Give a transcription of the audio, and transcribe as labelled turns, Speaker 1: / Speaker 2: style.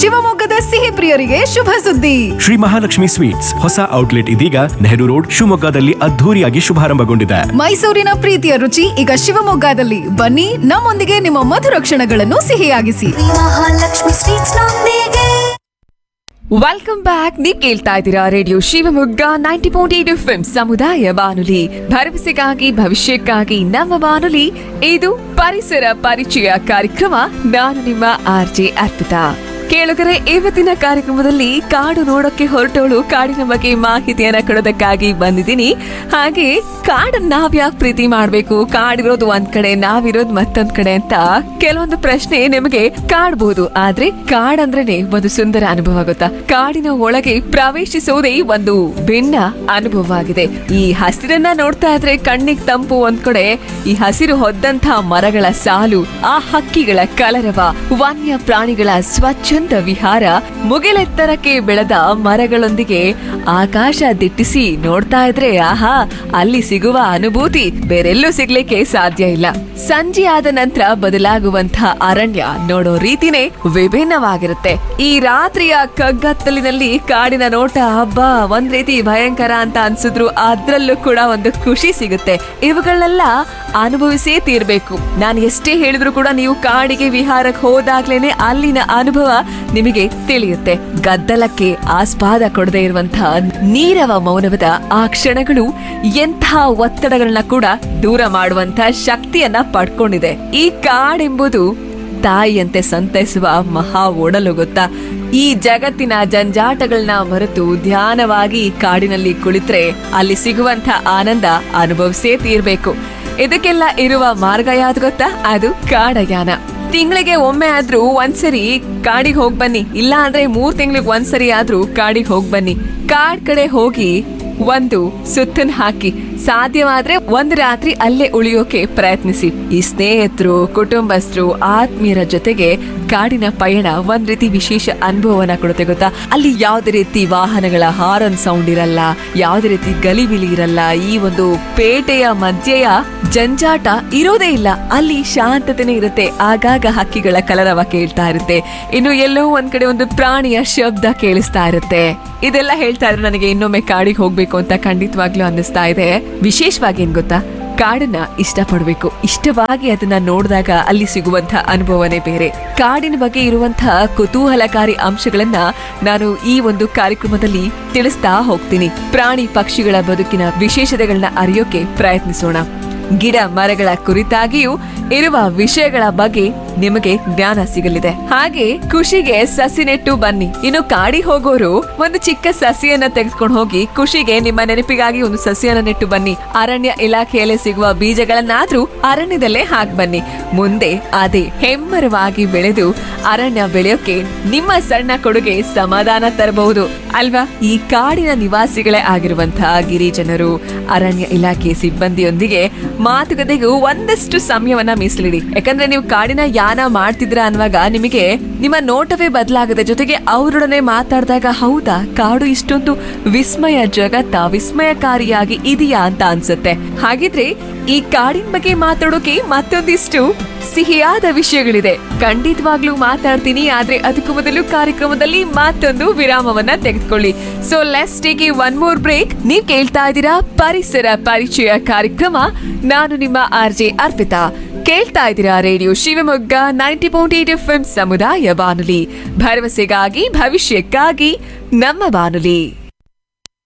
Speaker 1: ಶಿವಮೊಗ್ಗದ ಸಿಹಿ ಪ್ರಿಯರಿಗೆ ಶುಭ ಸುದ್ದಿ
Speaker 2: ಶ್ರೀ ಮಹಾಲಕ್ಷ್ಮಿ ಸ್ವೀಟ್ಸ್ ಹೊಸ ಔಟ್ಲೆಟ್ ಇದೀಗ ನೆಹರು ರೋಡ್ ಶಿವಮೊಗ್ಗದಲ್ಲಿ ಅದ್ಧೂರಿಯಾಗಿ ಶುಭಾರಂಭಗೊಂಡಿದೆ
Speaker 1: ಮೈಸೂರಿನ ಪ್ರೀತಿಯ ರುಚಿ ಈಗ ಶಿವಮೊಗ್ಗದಲ್ಲಿ ಬನ್ನಿ ನಮ್ಮೊಂದಿಗೆ ನಿಮ್ಮ ಮಧುರ ಕ್ಷಣಗಳನ್ನು ಸಿಹಿಯಾಗಿಸಿ
Speaker 3: ಮಹಾಲಕ್ಷ್ಮಿ ಸ್ವೀಟ್ಸ್ ನೊಂದಿಗೆ
Speaker 4: ವೆಲ್ಕಮ್ ಬ್ಯಾಕ್ ನೀವ್ ಕೇಳ್ತಾ ಇದ್ದೀರಾ radio Shivamogga ninety point eight F ಸಮುದಾಯ ಬಾನುಲಿ ಭರವಸೆಗಾಗಿ ಭವಿಷ್ಯಕ್ಕಾಗಿ ನಮ್ಮ ಬಾನುಲಿ ಇದು ಪರಿಸರ ಪರಿಚಯ ಕಾರ್ಯಕ್ರಮ ನಾನು ನಿಮ್ಮ ಆರ್ ಜೆ ಅರ್ಪಿತಾ ಕೇಳುಗರೆ ಇವತ್ತಿನ ಕಾರ್ಯಕ್ರಮದಲ್ಲಿ ಕಾಡು ನೋಡೋಕೆ ಹೊರಟೋಳು ಕಾಡಿನ ಬಗ್ಗೆ ಮಾಹಿತಿಯನ್ನ ಕೊಡೋದಕ್ಕಾಗಿ ಬಂದಿದ್ದೀನಿ ಹಾಗೆ ಕಾಡನ್ನ ನಾವ್ಯಾಕೆ ಪ್ರೀತಿ ಮಾಡ್ಬೇಕು ಕಾಡಿರೋದು ಒಂದ್ ಕಡೆ ನಾವಿರೋದು ಮತ್ತೊಂದ್ ಕಡೆ ಅಂತ ಕೆಲವೊಂದು ಪ್ರಶ್ನೆ ನಿಮಗೆ ಕಾಡ್ಬೋದು ಆದ್ರೆ ಕಾಡಂದ್ರೇನೆ ಒಂದು ಸುಂದರ ಅನುಭವ ಗೊತ್ತಾ ಕಾಡಿನ ಒಳಗೆ ಪ್ರವೇಶಿಸೋದೇ ಒಂದು ಭಿನ್ನ ಅನುಭವವಾಗಿದೆ ಈ ಹಸಿರನ್ನ ನೋಡ್ತಾ ಇದ್ರೆ ಕಣ್ಣಿಗೆ ತಂಪು ಒಂದ್ ಕಡೆ ಈ ಹಸಿರು ಹೊದ್ದಂತ ಮರಗಳ ಸಾಲು ಆ ಹಕ್ಕಿಗಳ ಕಲರವ ವನ್ಯ ಪ್ರಾಣಿಗಳ ಸ್ವಚ್ಛಂದ ವಿಹಾರ ಮುಗಿಲೆತ್ತರಕ್ಕೆ ಬೆಳೆದ ಮರಗಳೊಂದಿಗೆ ಆಕಾಶ ದಿಟ್ಟಿಸಿ ನೋಡ್ತಾ ಇದ್ರೆ ಆಹಾ ಅಲ್ಲಿ ಸಿಗುವ ಅನುಭೂತಿ ಬೇರೆಲ್ಲೂ ಸಿಗ್ಲಿಕ್ಕೆ ಸಾಧ್ಯ ಇಲ್ಲ ಸಂಜೆ ಆದ ನಂತರ ಬದಲಾಗುವಂತಹ ಅರಣ್ಯ ನೋಡೋ ರೀತಿನೇ ವಿಭಿನ್ನವಾಗಿರುತ್ತೆ ಈ ರಾತ್ರಿಯ ಕಗ್ಗತ್ತಲಿನಲ್ಲಿ ಕಾಡಿನ ನೋಟ ಹಬ್ಬ ಒಂದ್ ರೀತಿ ಭಯಂಕರ ಅಂತ ಅನ್ಸಿದ್ರು ಅದ್ರಲ್ಲೂ ಕೂಡ ಒಂದು ಖುಷಿ ಸಿಗುತ್ತೆ ಇವುಗಳನ್ನೆಲ್ಲ ಅನುಭವಿಸೇ ತೀರ್ಬೇಕು ನಾನು ಎಷ್ಟೇ ಹೇಳಿದ್ರು ಕೂಡ ನೀವು ಕಾಡಿಗೆ ವಿಹಾರಕ್ಕೆ ಹೋದಾಗ್ಲೇನೆ ಅಲ್ಲಿನ ಅನುಭವ ನಿಮಗೆ ತಿಳಿಯುತ್ತೆ ಗದ್ದಲಕ್ಕೆ ಆಸ್ಪಾದ ಕೊಡದೇ ಇರುವಂತಹ ನೀರವ ಮೌನವದ ಆ ಕ್ಷಣಗಳು ಎಂಥ ಒತ್ತಡಗಳನ್ನ ಕೂಡ ದೂರ ಮಾಡುವಂತ ಶಕ್ತಿಯನ್ನ ಪಡ್ಕೊಂಡಿದೆ ಈ ಕಾಡೆಂಬುದು ತಾಯಿಯಂತೆ ಸಂತೈಸುವ ಮಹಾ ಒಡಲು ಗೊತ್ತಾ ಈ ಜಗತ್ತಿನ ಜಂಜಾಟಗಳನ್ನ ಮರೆತು ಧ್ಯಾನವಾಗಿ ಈ ಕಾಡಿನಲ್ಲಿ ಕುಳಿತ್ರೆ ಅಲ್ಲಿ ಸಿಗುವಂತ ಆನಂದ ಅನುಭವಿಸೇ ತೀರ್ಬೇಕು ಇದಕ್ಕೆಲ್ಲ ಇರುವ ಮಾರ್ಗ ಯಾವ್ದು ಗೊತ್ತಾ ಅದು ಕಾಡಯಾನ ತಿಂಗಳಿಗೆ ಒಮ್ಮೆ ಆದ್ರೂ ಒಂದ್ಸರಿ ಕಾಡಿಗೆ ಹೋಗ್ ಬನ್ನಿ ಇಲ್ಲ ಅಂದ್ರೆ ಮೂರ್ ತಿಂಗಳಿಗೆ ಒಂದ್ಸರಿ ಆದ್ರೂ ಕಾಡಿಗೆ ಹೋಗ್ ಬನ್ನಿ ಕಾಡ್ ಕಡೆ ಹೋಗಿ ಒಂದು ಸುತ್ತನ್ ಹಾಕಿ ಸಾಧ್ಯವಾದ್ರೆ ಒಂದು ರಾತ್ರಿ ಅಲ್ಲೇ ಉಳಿಯೋಕೆ ಪ್ರಯತ್ನಿಸಿ ಈ ಸ್ನೇಹಿತರು ಕುಟುಂಬಸ್ಥರು ಆತ್ಮೀಯರ ಜೊತೆಗೆ ಕಾಡಿನ ಪಯಣ ಒಂದ್ ರೀತಿ ವಿಶೇಷ ಅನುಭವನ ಕೊಡುತ್ತೆ ಗೊತ್ತಾ ಅಲ್ಲಿ ಯಾವುದೇ ರೀತಿ ವಾಹನಗಳ ಹಾರನ್ ಸೌಂಡ್ ಇರಲ್ಲ ಯಾವುದೇ ರೀತಿ ಗಲಿಬಿಲಿ ಇರಲ್ಲ ಈ ಒಂದು ಪೇಟೆಯ ಮಧ್ಯೆಯ ಜಂಜಾಟ ಇರೋದೇ ಇಲ್ಲ ಅಲ್ಲಿ ಶಾಂತತೆನೇ ಇರುತ್ತೆ ಆಗಾಗ ಹಕ್ಕಿಗಳ ಕಲರವ ಕೇಳ್ತಾ ಇರುತ್ತೆ ಇನ್ನು ಎಲ್ಲೋ ಒಂದ್ ಕಡೆ ಒಂದು ಪ್ರಾಣಿಯ ಶಬ್ದ ಕೇಳಿಸ್ತಾ ಇರುತ್ತೆ ಇದೆಲ್ಲ ಹೇಳ್ತಾ ಇದ್ರೆ ನನಗೆ ಇನ್ನೊಮ್ಮೆ ಕಾಡಿಗೆ ಹೋಗ್ಬೇಕು ಅಂತ ಖಂಡಿತವಾಗ್ಲೂ ಅನ್ನಿಸ್ತಾ ಇದೆ ವಿಶೇಷವಾಗಿ ಏನ್ ಗೊತ್ತಾ ಕಾಡನ್ನ ಇಷ್ಟಪಡ್ಬೇಕು ಇಷ್ಟವಾಗಿ ಅದನ್ನ ನೋಡಿದಾಗ ಅಲ್ಲಿ ಸಿಗುವಂತ ಅನುಭವನೇ ಬೇರೆ ಕಾಡಿನ ಬಗ್ಗೆ ಇರುವಂತಹ ಕುತೂಹಲಕಾರಿ ಅಂಶಗಳನ್ನ ನಾನು ಈ ಒಂದು ಕಾರ್ಯಕ್ರಮದಲ್ಲಿ ತಿಳಿಸ್ತಾ ಹೋಗ್ತೀನಿ ಪ್ರಾಣಿ ಪಕ್ಷಿಗಳ ಬದುಕಿನ ವಿಶೇಷತೆಗಳನ್ನ ಅರಿಯೋಕೆ ಪ್ರಯತ್ನಿಸೋಣ ಗಿಡ ಮರಗಳ ಕುರಿತಾಗಿಯೂ ಇರುವ ವಿಷಯಗಳ ಬಗ್ಗೆ ನಿಮಗೆ ಜ್ಞಾನ ಸಿಗಲಿದೆ ಹಾಗೆ ಖುಷಿಗೆ ಸಸಿ ನೆಟ್ಟು ಬನ್ನಿ ಇನ್ನು ಕಾಡಿ ಹೋಗೋರು ಒಂದು ಚಿಕ್ಕ ಸಸಿಯನ್ನ ತೆಗೆದುಕೊಂಡು ಹೋಗಿ ಖುಷಿಗೆ ನಿಮ್ಮ ನೆನಪಿಗಾಗಿ ಒಂದು ಸಸಿಯನ್ನ ನೆಟ್ಟು ಬನ್ನಿ ಅರಣ್ಯ ಇಲಾಖೆಯಲ್ಲಿ ಸಿಗುವ ಬೀಜಗಳನ್ನಾದ್ರೂ ಅರಣ್ಯದಲ್ಲೇ ಹಾಕ್ ಬನ್ನಿ ಮುಂದೆ ಅದೇ ಹೆಮ್ಮರವಾಗಿ ಬೆಳೆದು ಅರಣ್ಯ ಬೆಳೆಯೋಕೆ ನಿಮ್ಮ ಸಣ್ಣ ಕೊಡುಗೆ ಸಮಾಧಾನ ತರಬಹುದು ಅಲ್ವಾ ಈ ಕಾಡಿನ ನಿವಾಸಿಗಳೇ ಆಗಿರುವಂತಹ ಗಿರಿಜನರು ಅರಣ್ಯ ಇಲಾಖೆ ಸಿಬ್ಬಂದಿಯೊಂದಿಗೆ ಮಾತುಕತೆಗೂ ಒಂದಷ್ಟು ಸಮಯವನ್ನ ಮೀಸಲಿಡಿ ಯಾಕಂದ್ರೆ ನೀವು ಕಾಡಿನ ಯಾನ ಮಾಡ್ತಿದ್ರ ಅನ್ನುವಾಗ ನಿಮಗೆ ನಿಮ್ಮ ನೋಟವೇ ಬದಲಾಗದೆ ಜೊತೆಗೆ ಅವರೊಡನೆ ಮಾತಾಡಿದಾಗ ಹೌದಾ ಕಾಡು ಇಷ್ಟೊಂದು ವಿಸ್ಮಯ ಜಗತ್ತ ವಿಸ್ಮಯಕಾರಿಯಾಗಿ ಇದೆಯಾ ಅಂತ ಅನ್ಸುತ್ತೆ ಹಾಗಿದ್ರೆ ಈ ಕಾಡಿನ ಬಗ್ಗೆ ಮಾತಾಡೋಕೆ ಮತ್ತೊಂದಿಷ್ಟು ಸಿಹಿಯಾದ ವಿಷಯಗಳಿದೆ ಖಂಡಿತವಾಗ್ಲೂ ಮಾತಾಡ್ತೀನಿ ಆದ್ರೆ ಅದಕ್ಕೂ ಮೊದಲು ಕಾರ್ಯಕ್ರಮದಲ್ಲಿ ಮತ್ತೊಂದು ವಿರಾಮವನ್ನ ತೆಗೆದುಕೊಳ್ಳಿ so let's take one more break ನೀವ್ ಕೇಳ್ತಾ ಇದ್ದೀರಾ ಪರಿಸರ ಪರಿಚಯ ಕಾರ್ಯಕ್ರಮ ನಾನು ನಿಮ್ಮ ಆರ್ ಜೆ ಅರ್ಪಿತಾ ಕೇಳ್ತಾ ಇದ್ದೀರಾ radio Shivamogga ninety point eight F ಸಮುದಾಯ ಬಾನುಲಿ ಭರವಸೆಗಾಗಿ ಭವಿಷ್ಯಕ್ಕಾಗಿ ನಮ್ಮ ಬಾನುಲಿ